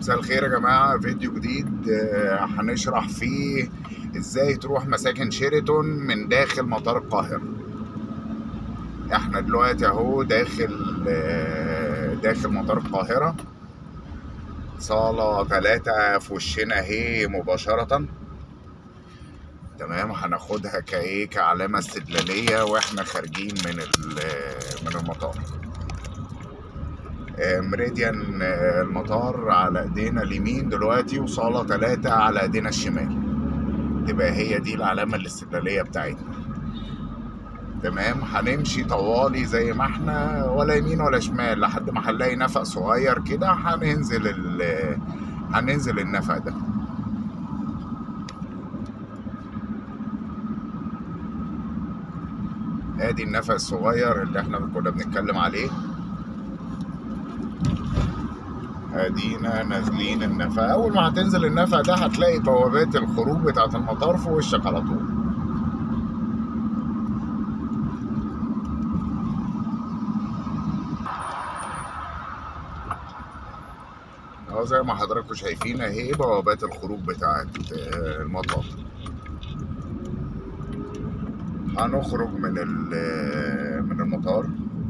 مساء الخير يا جماعة فيديو جديد آه، هنشرح فيه ازاي تروح مساكن شيراتون من داخل مطار القاهرة احنا دلوقتي اهو داخل آه، داخل مطار القاهرة صالة ثلاثة في وشنا اهي مباشرة تمام هناخدها كايه كعلامة استدلالية واحنا خارجين من ال- من المطار آه، مريديان آه، المطار على ايدينا اليمين دلوقتي وصالة ثلاثة على ايدينا الشمال تبقى هي دي العلامة الاستدلالية بتاعتنا تمام هنمشي طوالي زي ما احنا ولا يمين ولا شمال لحد ما هنلاقي نفق صغير كده هننزل ال هننزل النفق ده ادي النفق الصغير اللي احنا كنا بنتكلم عليه ادينا نازلين النفق اول ما هتنزل النفق ده هتلاقي بوابات الخروج بتاعه المطار في وشك على طول اهو زي ما حضراتكم شايفين اهي بوابات الخروج بتاعه آه، المطار هنخرج من ال- من المطار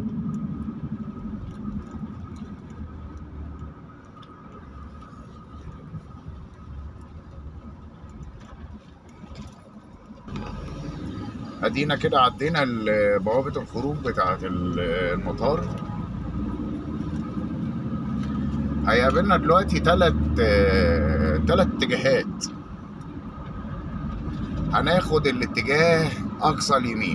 ادينا كده عدينا ال- بوابة الخروج بتاعة ال- المطار هيقابلنا دلوقتي تلات آه، تلات اتجاهات هناخد الاتجاه اقصى اليمين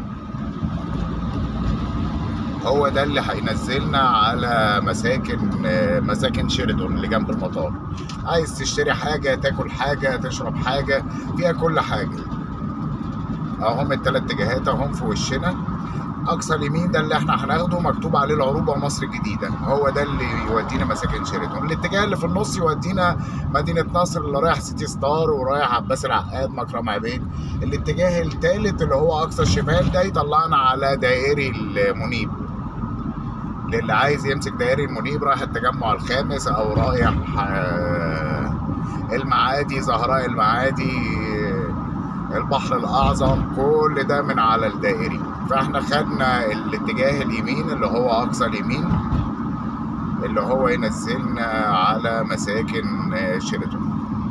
هو ده اللي هينزلنا على مساكن آه، مساكن شيراتون اللي جنب المطار عايز تشتري حاجة تاكل حاجة تشرب حاجة فيها كل حاجة اهم التلات اتجاهات اهم في وشنا اقصى اليمين ده اللي احنا هناخده مكتوب عليه العروبه مصر الجديده هو ده اللي يودينا مساكن شيراتون الاتجاه اللي في النص يودينا مدينه نصر اللي رايح سيتي ستار ورايح عباس العقاد مكرم عبيد الاتجاه الثالث اللي هو اقصى الشمال ده يطلعنا على دائري المنيب للي عايز يمسك دائري المنيب رايح التجمع الخامس او رايح آه، المعادي زهراء المعادي البحر الاعظم كل ده من على الدائري فاحنا خدنا الاتجاه اليمين اللي هو اقصى اليمين اللي هو ينزلنا على مساكن آه، شيراتون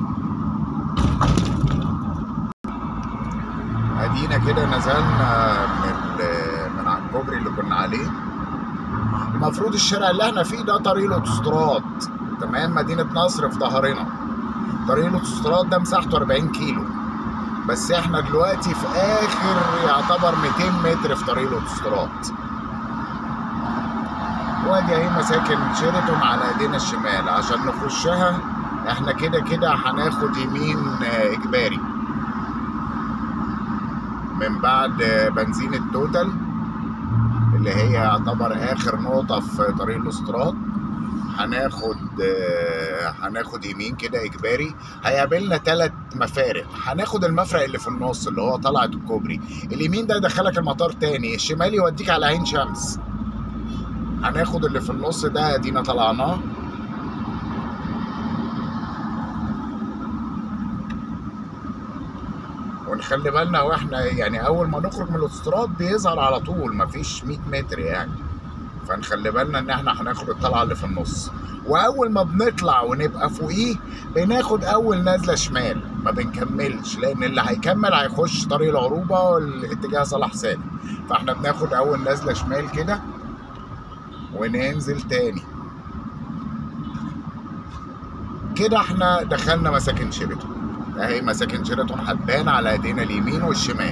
ادينا كده نزلنا من ال- من على الكوبري اللي كنا عليه المفروض الشارع اللي احنا فيه ده طريق الاوتوستراد تمام مدينة نصر في ظهرنا طريق الاوتوستراد ده مساحته 40 كيلو بس احنا دلوقتي في اخر يعتبر 200 متر في طريق الاوتوستراد وادي اهي مساكن شيراتون على ايدينا الشمال عشان نخشها احنا كده كده هناخد يمين آه، اجباري من بعد آه، بنزين التوتال اللي هي يعتبر اخر نقطة في طريق الاستراد هناخد آه، هناخد يمين كده اجباري هيقابلنا ثلاث مفارق هناخد المفرق اللي في النص اللي هو طلعت الكوبري اليمين ده يدخلك المطار تاني الشمال يوديك على عين شمس هناخد اللي في النص ده ادينا طلعناه ونخلي بالنا واحنا يعني اول ما نخرج من الاستراد بيظهر على طول مفيش 100 متر يعني فنخلي بالنا ان احنا هناخد الطلعه اللي في النص واول ما بنطلع ونبقى فوقيه بناخد اول نازله شمال ما بنكملش لان اللي هيكمل هيخش طريق العروبه والاتجاه صلاح سالم فاحنا بناخد اول نازله شمال كده وننزل تاني كده احنا دخلنا مساكن شيراتون اهي مساكن شيراتون هتبان على ايدينا اليمين والشمال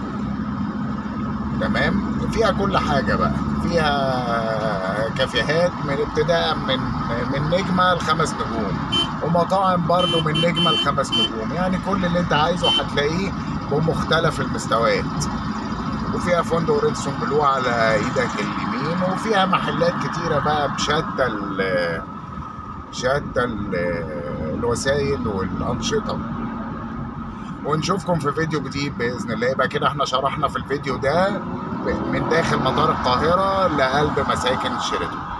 تمام فيها كل حاجة بقى فيها كافيهات من ابتداء من من نجمة لخمس نجوم ومطاعم برضو من نجمة لخمس نجوم يعني كل اللي انت عايزه هتلاقيه بمختلف المستويات وفيها فندق ريدسون بلو على ايدك اليمين وفيها محلات كتيرة بقى بشتى ال شتى ال الوسائل والأنشطة ونشوفكم في فيديو جديد باذن الله يبقى كده احنا شرحنا في الفيديو ده من داخل مطار القاهره لقلب مساكن شيراتون